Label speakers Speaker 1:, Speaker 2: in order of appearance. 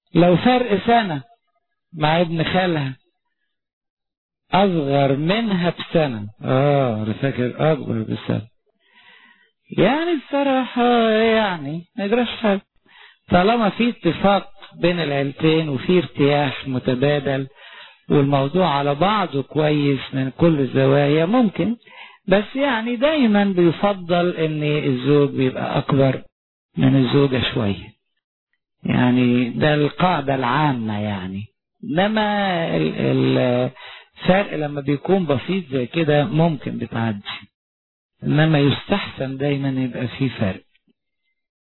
Speaker 1: لو فرق سنة مع ابن خالها أصغر منها بسنة آه أنا فاكر أكبر بسنة يعني الصراحة يعني ما يجراش حاجة طالما في اتفاق بين العيلتين وفي ارتياح متبادل والموضوع على بعضه كويس من كل الزوايا ممكن بس يعني دايما بيفضل ان الزوج بيبقى اكبر من الزوجة شوية يعني ده القاعدة العامة يعني انما الفرق لما بيكون بسيط زي كده ممكن بتعدي انما يستحسن دايما يبقى في فرق